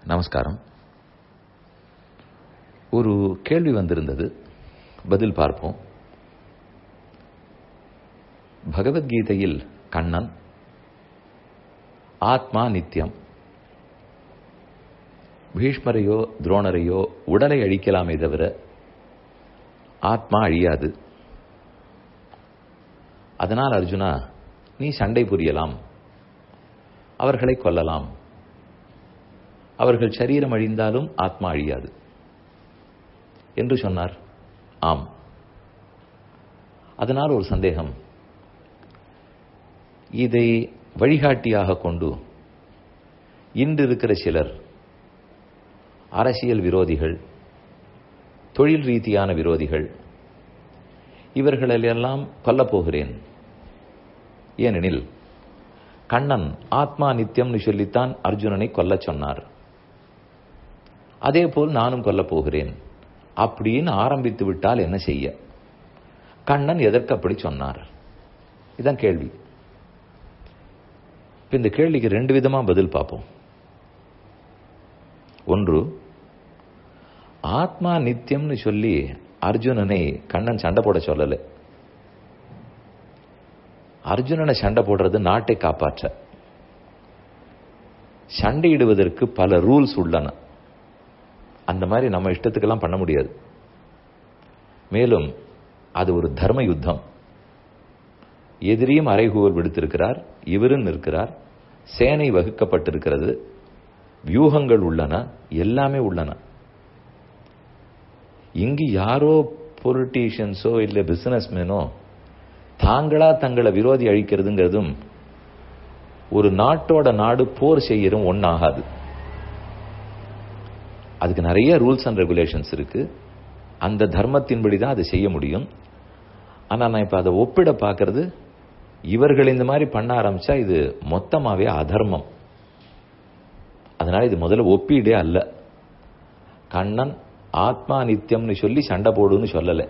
நமஸ்காரம் ஒரு கேள்வி வந்திருந்தது பதில் பார்ப்போம் பகவத்கீதையில் கண்ணன் ஆத்மா நித்தியம் பீஷ்மரையோ துரோணரையோ உடலை அழிக்கலாமே தவிர ஆத்மா அழியாது அதனால் அர்ஜுனா நீ சண்டை புரியலாம் அவர்களை கொல்லலாம் அவர்கள் சரீரம் அழிந்தாலும் ஆத்மா அழியாது என்று சொன்னார் ஆம் அதனால் ஒரு சந்தேகம் இதை வழிகாட்டியாக கொண்டு இன்று இருக்கிற சிலர் அரசியல் விரோதிகள் தொழில் ரீதியான விரோதிகள் இவர்களெல்லாம் கொல்லப்போகிறேன் ஏனெனில் கண்ணன் ஆத்மா நித்தியம்னு சொல்லித்தான் அர்ஜுனனை கொல்லச் சொன்னார் அதே போல் நானும் கொல்லப் போகிறேன் அப்படின்னு ஆரம்பித்து விட்டால் என்ன செய்ய கண்ணன் எதற்கு அப்படி சொன்னார் இதான் கேள்வி இந்த கேள்விக்கு ரெண்டு விதமா பதில் பார்ப்போம் ஒன்று ஆத்மா நித்தியம்னு சொல்லி அர்ஜுனனை கண்ணன் சண்டை போட சொல்லல அர்ஜுனனை சண்டை போடுறது நாட்டை காப்பாற்ற சண்டையிடுவதற்கு பல ரூல்ஸ் உள்ளன அந்த மாதிரி நம்ம இஷ்டத்துக்கெல்லாம் பண்ண முடியாது மேலும் அது ஒரு தர்ம யுத்தம் எதிரியும் அரைகூவல் விடுத்திருக்கிறார் இவரும் நிற்கிறார் சேனை வகுக்கப்பட்டிருக்கிறது வியூகங்கள் உள்ளன எல்லாமே உள்ளன இங்கு யாரோ பொலிட்டீஷியன்ஸோ இல்லை பிசினஸ்மேனோ தாங்களா தங்களை விரோதி அழிக்கிறதுங்கிறதும் ஒரு நாட்டோட நாடு போர் செய்யறதும் ஒன்னாகாது அதுக்கு நிறைய ரூல்ஸ் அண்ட் ரெகுலேஷன்ஸ் இருக்கு அந்த தர்மத்தின்படி தான் அதை செய்ய முடியும் ஆனால் நான் இப்போ அதை ஒப்பிட பார்க்கறது இவர்கள் இந்த மாதிரி பண்ண ஆரம்பிச்சா இது மொத்தமாவே அதர்மம் அதனால இது முதல்ல ஒப்பீடே அல்ல கண்ணன் ஆத்மா நித்தியம்னு சொல்லி சண்டை போடுன்னு சொல்லலை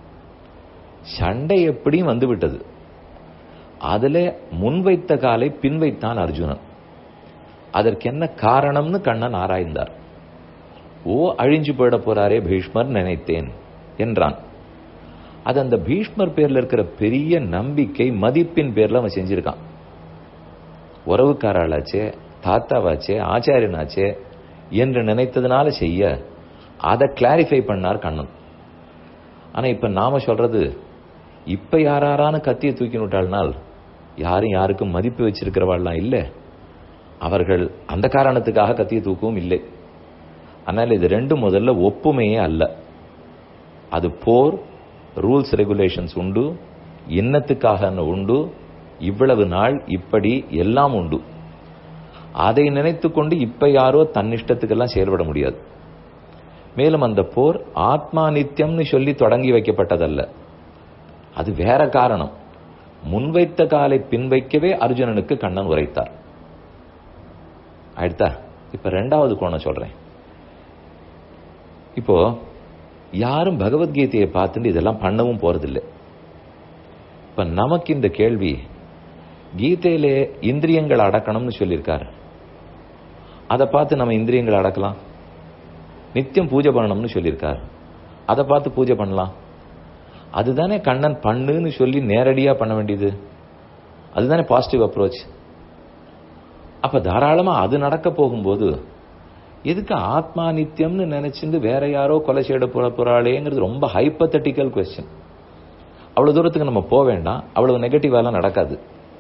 சண்டை எப்படியும் வந்து விட்டது அதுல முன்வைத்த காலை பின்வைத்தான் அர்ஜுனன் அதற்கு என்ன காரணம்னு கண்ணன் ஆராய்ந்தார் ஓ அழிஞ்சு போயிட போறாரே பீஷ்மர் நினைத்தேன் என்றான் அது அந்த பீஷ்மர் பேர்ல இருக்கிற பெரிய நம்பிக்கை மதிப்பின் பேர்ல அவன் செஞ்சிருக்கான் உறவுக்காராளாச்சே தாத்தாவாச்சே ஆச்சாரியனாச்சே என்று நினைத்ததுனால செய்ய அதை கிளாரிஃபை பண்ணார் கண்ணன் ஆனா இப்ப நாம சொல்றது இப்ப யாராரான கத்தியை தூக்கி விட்டாள்னால் யாரும் யாருக்கும் மதிப்பு வச்சிருக்கிறவாள்லாம் இல்லை அவர்கள் அந்த காரணத்துக்காக கத்தியை தூக்கவும் இல்லை ஆனால் இது ரெண்டு முதல்ல ஒப்புமையே அல்ல அது போர் ரூல்ஸ் ரெகுலேஷன்ஸ் உண்டு இன்னத்துக்காக உண்டு இவ்வளவு நாள் இப்படி எல்லாம் உண்டு அதை நினைத்து கொண்டு இப்ப யாரோ தன்னிஷ்டத்துக்கெல்லாம் செயல்பட முடியாது மேலும் அந்த போர் ஆத்மா நித்தியம்னு சொல்லி தொடங்கி வைக்கப்பட்டதல்ல அது வேற காரணம் முன்வைத்த காலை பின்வைக்கவே அர்ஜுனனுக்கு கண்ணன் உரைத்தார் அடுத்தா இப்ப ரெண்டாவது கோணம் சொல்றேன் இப்போ யாரும் பகவத்கீதையை பார்த்துட்டு இதெல்லாம் பண்ணவும் போறதில்லை இப்ப நமக்கு இந்த கேள்வி கீதையிலே இந்திரியங்கள் அடக்கணும்னு சொல்லியிருக்காரு அதை பார்த்து நம்ம இந்திரியங்களை அடக்கலாம் நித்தியம் பூஜை பண்ணணும்னு சொல்லியிருக்கார் அதை பார்த்து பூஜை பண்ணலாம் அதுதானே கண்ணன் பண்ணுன்னு சொல்லி நேரடியாக பண்ண வேண்டியது அதுதானே பாசிட்டிவ் அப்ரோச் அப்ப தாராளமா அது நடக்க போகும்போது எதுக்கு ஆத்மா நித்தியம்னு நினைச்சிருந்து வேற யாரோ கொலை செய்ய போற போறாளேங்கிறது ரொம்ப ஹைப்பத்தட்டிக்கல் கொஸ்டின் அவ்வளவு தூரத்துக்கு நம்ம போக வேண்டாம் அவ்வளவு நெகட்டிவாலாம் நடக்காது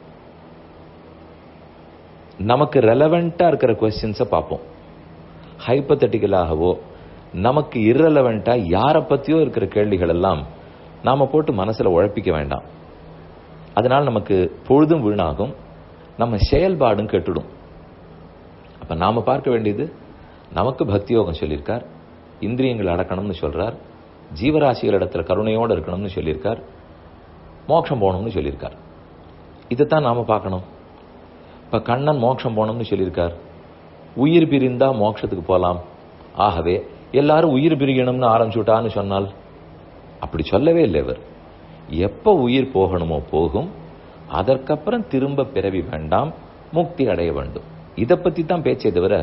நமக்கு ரெலவெண்டா இருக்கிற கொஸ்டின்ஸை பார்ப்போம் ஹைப்பத்தட்டிக்கலாகவோ நமக்கு இரலவெண்டா யாரை பத்தியோ இருக்கிற கேள்விகள் எல்லாம் நாம போட்டு மனசுல உழப்பிக்க வேண்டாம் அதனால் நமக்கு பொழுதும் வீணாகும் நம்ம செயல்பாடும் கெட்டுடும் அப்ப நாம பார்க்க வேண்டியது நமக்கு பக்தி யோகம் சொல்லியிருக்கார் இந்திரியங்கள் அடக்கணும்னு சொல்றார் ஜீவராசிகள் இடத்துல கருணையோடு இருக்கணும்னு சொல்லியிருக்கார் மோட்சம் போகணும்னு சொல்லியிருக்கார் இதைத்தான் நாம பார்க்கணும் இப்ப கண்ணன் மோட்சம் போகணும்னு சொல்லியிருக்கார் உயிர் பிரிந்தா மோட்சத்துக்கு போலாம் ஆகவே எல்லாரும் உயிர் பிரிக்கணும்னு ஆரம்பிச்சுட்டான்னு சொன்னால் அப்படி சொல்லவே இல்லை இவர் எப்ப உயிர் போகணுமோ போகும் அதற்கப்புறம் திரும்ப பிறவி வேண்டாம் முக்தி அடைய வேண்டும் இதை பத்தி தான் பேச்சே தவிர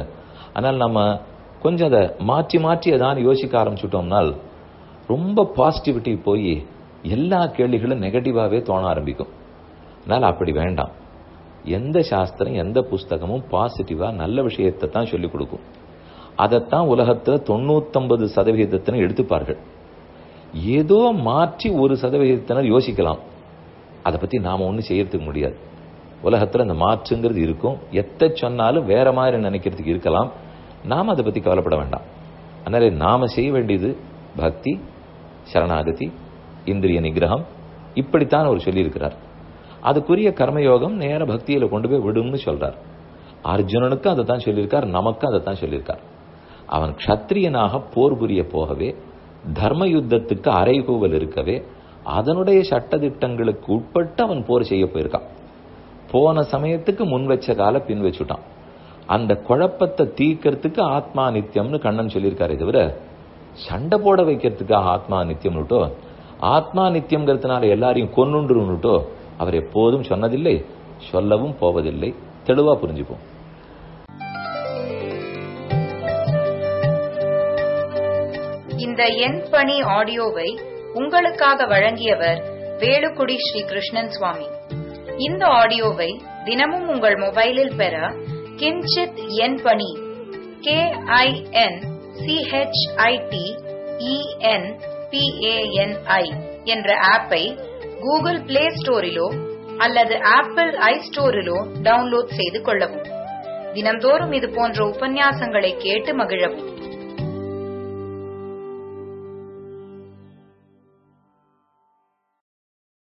ஆனால் நம்ம கொஞ்சம் அதை மாற்றி மாற்றி எதாவது யோசிக்க ஆரம்பிச்சுட்டோம்னால் ரொம்ப பாசிட்டிவிட்டி போய் எல்லா கேள்விகளும் நெகட்டிவாவே தோண ஆரம்பிக்கும் அதனால் அப்படி வேண்டாம் எந்த சாஸ்திரம் எந்த புஸ்தகமும் பாசிட்டிவா நல்ல விஷயத்தை தான் சொல்லிக் கொடுக்கும் அதைத்தான் உலகத்துல தொண்ணூத்தொன்பது சதவிகிதத்தினர் எடுத்துப்பார்கள் ஏதோ மாற்றி ஒரு சதவிகிதத்தினர் யோசிக்கலாம் அதை பத்தி நாம ஒன்றும் செய்யறதுக்கு முடியாது உலகத்துல அந்த மாற்றுங்கிறது இருக்கும் எத்த சொன்னாலும் வேற மாதிரி நினைக்கிறதுக்கு இருக்கலாம் நாம அதை பத்தி கவலைப்பட வேண்டாம் அதனால நாம செய்ய வேண்டியது பக்தி சரணாகதி இந்திரிய நிகிரகம் இப்படித்தான் அவர் சொல்லியிருக்கிறார் அதுக்குரிய கர்மயோகம் நேர பக்தியில கொண்டு போய் விடும்னு சொல்றார் அர்ஜுனனுக்கும் அதை தான் சொல்லியிருக்கார் நமக்கும் அதை தான் சொல்லியிருக்கார் அவன் க்ஷத்திரியனாக போர் புரிய போகவே தர்ம யுத்தத்துக்கு அரைகூவல் இருக்கவே அதனுடைய சட்டதிட்டங்களுக்கு உட்பட்டு அவன் போர் செய்ய போயிருக்கான் போன சமயத்துக்கு முன் வச்ச கால பின் வச்சுட்டான் அந்த குழப்பத்தை தீர்க்கறதுக்கு ஆத்மா நித்தியம்னு கண்ணன் சொல்லியிருக்காரு தவிர சண்டை போட வைக்கிறதுக்காக ஆத்மா நித்தியம்னுட்டோ ஆத்மா நித்தியம்ங்கிறதுனால எல்லாரையும் கொன்னுண்டுன்னுட்டோ அவர் எப்போதும் சொன்னதில்லை சொல்லவும் போவதில்லை தெளிவா புரிஞ்சுப்போம் இந்த எண் பணி ஆடியோவை உங்களுக்காக வழங்கியவர் வேலுக்குடி ஸ்ரீ கிருஷ்ணன் சுவாமி இந்த ஆடியோவை தினமும் உங்கள் மொபைலில் பெற கிஞ்சித் எண் பணி கே ஐ என் சிஹெச்ஐடி இஎன் பிஏஎன்ஐ என்ற ஆப்பை கூகுள் பிளே ஸ்டோரிலோ அல்லது ஆப்பிள் ஐ ஸ்டோரிலோ டவுன்லோட் செய்து கொள்ளவும் தினம்தோறும் இது போன்ற உபன்யாசங்களை கேட்டு மகிழவும்